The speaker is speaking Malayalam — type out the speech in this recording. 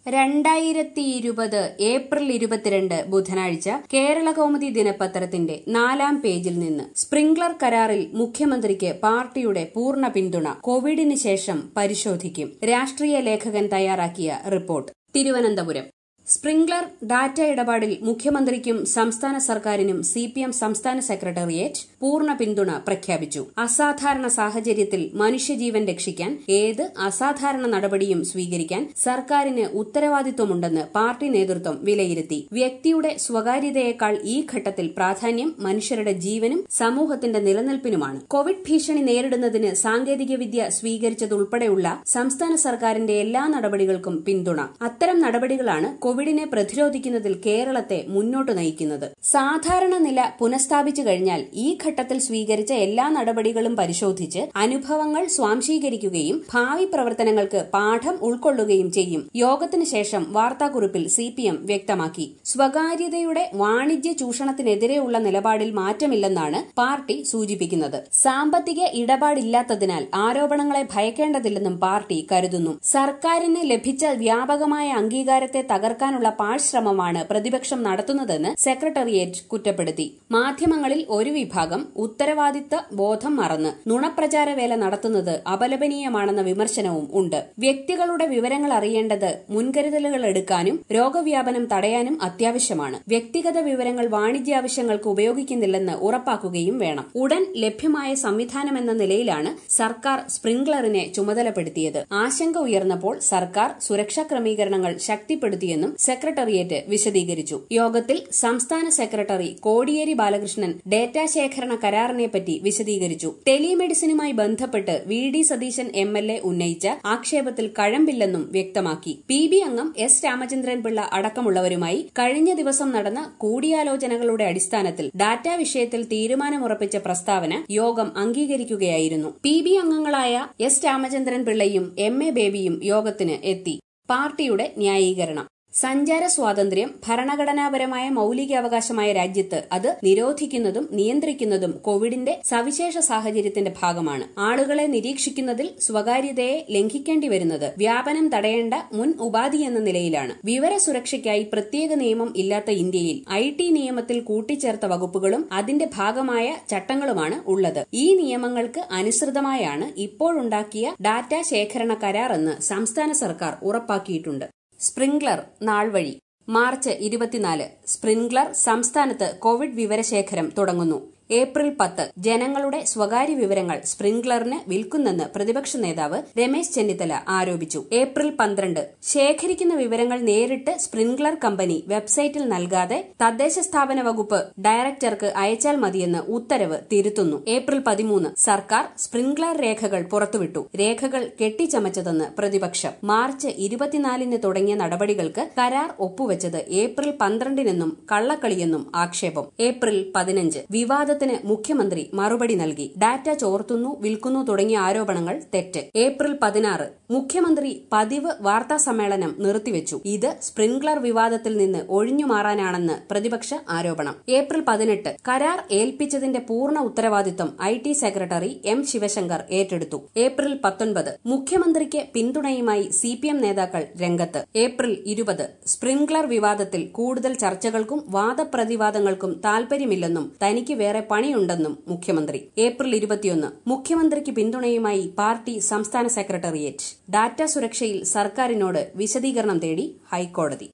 രണ്ടായിരത്തി ഇരുപത് ഏപ്രിൽ ഇരുപത്തിരണ്ട് ബുധനാഴ്ച കേരള കൗമുദി ദിനപത്രത്തിന്റെ നാലാം പേജിൽ നിന്ന് സ്പ്രിംഗ്ലർ കരാറിൽ മുഖ്യമന്ത്രിക്ക് പാർട്ടിയുടെ പൂർണ്ണ പിന്തുണ കോവിഡിന് ശേഷം പരിശോധിക്കും രാഷ്ട്രീയ ലേഖകൻ തയ്യാറാക്കിയ റിപ്പോർട്ട് തിരുവനന്തപുരം സ്പ്രിംഗ്ലർ ഡാറ്റ ഇടപാടിൽ മുഖ്യമന്ത്രിക്കും സംസ്ഥാന സർക്കാരിനും സി പി എം സംസ്ഥാന സെക്രട്ടേറിയറ്റ് പൂർണ്ണ പിന്തുണ പ്രഖ്യാപിച്ചു അസാധാരണ സാഹചര്യത്തിൽ മനുഷ്യജീവൻ രക്ഷിക്കാൻ ഏത് അസാധാരണ നടപടിയും സ്വീകരിക്കാൻ സർക്കാരിന് ഉത്തരവാദിത്വമുണ്ടെന്ന് പാർട്ടി നേതൃത്വം വിലയിരുത്തി വ്യക്തിയുടെ സ്വകാര്യതയേക്കാൾ ഈ ഘട്ടത്തിൽ പ്രാധാന്യം മനുഷ്യരുടെ ജീവനും സമൂഹത്തിന്റെ നിലനിൽപ്പിനുമാണ് കോവിഡ് ഭീഷണി നേരിടുന്നതിന് സാങ്കേതികവിദ്യ സ്വീകരിച്ചതുൾപ്പെടെയുള്ള സംസ്ഥാന സർക്കാരിന്റെ എല്ലാ നടപടികൾക്കും പിന്തുണ അത്തരം നടപടികളാണ് കോവിഡിനെ പ്രതിരോധിക്കുന്നതിൽ കേരളത്തെ മുന്നോട്ട് നയിക്കുന്നത് സാധാരണ നില പുനഃസ്ഥാപിച്ചു കഴിഞ്ഞാൽ ഈ ഘട്ടത്തിൽ സ്വീകരിച്ച എല്ലാ നടപടികളും പരിശോധിച്ച് അനുഭവങ്ങൾ സ്വാംശീകരിക്കുകയും ഭാവി പ്രവർത്തനങ്ങൾക്ക് പാഠം ഉൾക്കൊള്ളുകയും ചെയ്യും യോഗത്തിന് ശേഷം വാർത്താക്കുറിപ്പിൽ സി പി എം വ്യക്തമാക്കി സ്വകാര്യതയുടെ വാണിജ്യ ചൂഷണത്തിനെതിരെയുള്ള നിലപാടിൽ മാറ്റമില്ലെന്നാണ് പാർട്ടി സൂചിപ്പിക്കുന്നത് സാമ്പത്തിക ഇടപാടില്ലാത്തതിനാൽ ആരോപണങ്ങളെ ഭയക്കേണ്ടതില്ലെന്നും പാർട്ടി കരുതുന്നു സർക്കാരിന് ലഭിച്ച വ്യാപകമായ അംഗീകാരത്തെ തകർക്കാനുള്ള പാഴ്ശ്രമമാണ് പ്രതിപക്ഷം നടത്തുന്നതെന്ന് സെക്രട്ടേറിയറ്റ് കുറ്റപ്പെടുത്തി മാധ്യമങ്ങളിൽ ഒരു വിഭാഗം ഉത്തരവാദിത്ത ബോധം മറന്ന് നുണപ്രചാര വേല നടത്തുന്നത് അപലപനീയമാണെന്ന വിമർശനവും ഉണ്ട് വ്യക്തികളുടെ വിവരങ്ങൾ അറിയേണ്ടത് മുൻകരുതലുകൾ എടുക്കാനും രോഗവ്യാപനം തടയാനും അത്യാവശ്യമാണ് വ്യക്തിഗത വിവരങ്ങൾ വാണിജ്യ ആവശ്യങ്ങൾക്ക് ഉപയോഗിക്കുന്നില്ലെന്ന് ഉറപ്പാക്കുകയും വേണം ഉടൻ ലഭ്യമായ സംവിധാനമെന്ന നിലയിലാണ് സർക്കാർ സ്പ്രിംഗ്ലറിനെ ചുമതലപ്പെടുത്തിയത് ആശങ്ക ഉയർന്നപ്പോൾ സർക്കാർ സുരക്ഷാ ക്രമീകരണങ്ങൾ ശക്തിപ്പെടുത്തിയെന്നും സെക്രട്ടേറിയറ്റ് വിശദീകരിച്ചു യോഗത്തിൽ സംസ്ഥാന സെക്രട്ടറി കോടിയേരി ബാലകൃഷ്ണൻ ഡേറ്റാ ശേഖരണ കരാറിനെപ്പറ്റി വിശദീകരിച്ചു ടെലിമെഡിസിനുമായി ബന്ധപ്പെട്ട് V D Satheesan M L A ഉന്നയിച്ച ആക്ഷേപത്തിൽ കഴമ്പില്ലെന്നും വ്യക്തമാക്കി പി ബി അംഗം എസ് രാമചന്ദ്രൻ പിള്ള അടക്കമുള്ളവരുമായി കഴിഞ്ഞ ദിവസം നടന്ന കൂടിയാലോചനകളുടെ അടിസ്ഥാനത്തിൽ ഡാറ്റാ വിഷയത്തിൽ തീരുമാനമുറപ്പിച്ച പ്രസ്താവന യോഗം അംഗീകരിക്കുകയായിരുന്നു പി ബി അംഗങ്ങളായ എസ് രാമചന്ദ്രൻ പിള്ളയും എം എ ബേബിയും യോഗത്തിന് എത്തി പാർട്ടിയുടെ ന്യായീകരണം സഞ്ചാര സ്വാതന്ത്ര്യം ഭരണഘടനാപരമായ മൌലികാവകാശമായ രാജ്യത്ത് അത് നിരോധിക്കുന്നതും നിയന്ത്രിക്കുന്നതും കോവിഡിന്റെ സവിശേഷ സാഹചര്യത്തിന്റെ ഭാഗമാണ് ആളുകളെ നിരീക്ഷിക്കുന്നതിൽ സ്വകാര്യതയെ ലംഘിക്കേണ്ടി വരുന്നത് വ്യാപനം തടയേണ്ട മുൻ ഉപാധി എന്ന നിലയിലാണ് വിവര സുരക്ഷയ്ക്കായി പ്രത്യേക നിയമം ഇല്ലാത്ത ഇന്ത്യയിൽ ഐ ടി നിയമത്തിൽ കൂട്ടിച്ചേർത്ത വകുപ്പുകളും അതിന്റെ ഭാഗമായ ചട്ടങ്ങളുമാണ് ഉള്ളത് ഈ നിയമങ്ങൾക്ക് അനുസൃതമായാണ് ഇപ്പോഴുണ്ടാക്കിയ ഡാറ്റ ശേഖരണ കരാർ എന്ന് സംസ്ഥാന സർക്കാർ ഉറപ്പാക്കിയിട്ടുണ്ട് സ്പ്രിംഗ്ലർ നാൾവഴി മാർച്ച് ഇരുപത്തിനാല് സ്പ്രിംഗ്ലർ സംസ്ഥാനത്ത് കോവിഡ് വിവരശേഖരം തുടങ്ങുന്നു ഏപ്രിൽ പത്ത് ജനങ്ങളുടെ സ്വകാര്യ വിവരങ്ങൾ സ്പ്രിംഗ്ലറിന് വിൽക്കുന്നെന്ന് പ്രതിപക്ഷ നേതാവ് രമേശ് ചെന്നിത്തല ആരോപിച്ചു ഏപ്രിൽ പന്ത്രണ്ട് ശേഖരിക്കുന്ന വിവരങ്ങൾ നേരിട്ട് സ്പ്രിംഗ്ലർ കമ്പനി വെബ്സൈറ്റിൽ നൽകാതെ തദ്ദേശ സ്ഥാപന വകുപ്പ് ഡയറക്ടർക്ക് അയച്ചാൽ മതിയെന്ന് ഉത്തരവ് തിരുത്തുന്നു ഏപ്രിൽ പതിമൂന്ന് സർക്കാർ സ്പ്രിംഗ്ലർ രേഖകൾ പുറത്തുവിട്ടു രേഖകൾ കെട്ടിച്ചമച്ചതെന്ന് പ്രതിപക്ഷം മാർച്ച് ഇരുപത്തിനാലിന് തുടങ്ങിയ നടപടികൾക്ക് കരാർ ഒപ്പുവെച്ചത് ഏപ്രിൽ പന്ത്രണ്ടിനെന്നും കള്ളക്കളിയെന്നും ആക്ഷേപം ഏപ്രിൽ പതിനഞ്ച് വിവാദ വിവാദത്തിന് മുഖ്യമന്ത്രി മറുപടി നൽകി ഡാറ്റ ചോർത്തുന്നു വിൽക്കുന്നു തുടങ്ങിയ ആരോപണങ്ങൾ തെറ്റ് ഏപ്രിൽ പതിനാറ് മുഖ്യമന്ത്രി പതിവ് വാർത്താ സമ്മേളനം നിർത്തിവെച്ചു ഇത് സ്പ്രിംഗ്ലർ വിവാദത്തിൽ നിന്ന് ഒഴിഞ്ഞു മാറാനാണെന്ന് പ്രതിപക്ഷ ആരോപണം ഏപ്രിൽ പതിനെട്ട് കരാർ ഏൽപ്പിച്ചതിന്റെ പൂർണ്ണ ഉത്തരവാദിത്തം I T secretary M Sivasankar ഏറ്റെടുത്തു ഏപ്രിൽ പത്തൊൻപത് മുഖ്യമന്ത്രിക്ക് പിന്തുണയുമായി സി പി എം നേതാക്കൾ രംഗത്ത് ഏപ്രിൽ ഇരുപത് സ്പ്രിംഗ്ലർ വിവാദത്തിൽ കൂടുതൽ ചർച്ചകൾക്കും വാദപ്രതിവാദങ്ങൾക്കും താൽപര്യമില്ലെന്നും തനിക്ക് വേറെ പണിയുണ്ടെന്നും മുഖ്യമന്ത്രി ഏപ്രിൽ ഇരുപത്തിയൊന്ന് മുഖ്യമന്ത്രിക്ക് പിന്തുണയുമായി പാർട്ടി സംസ്ഥാന സെക്രട്ടേറിയറ്റ് ഡാറ്റ സുരക്ഷയിൽ സർക്കാരിനോട് വിശദീകരണം തേടി ഹൈക്കോടതി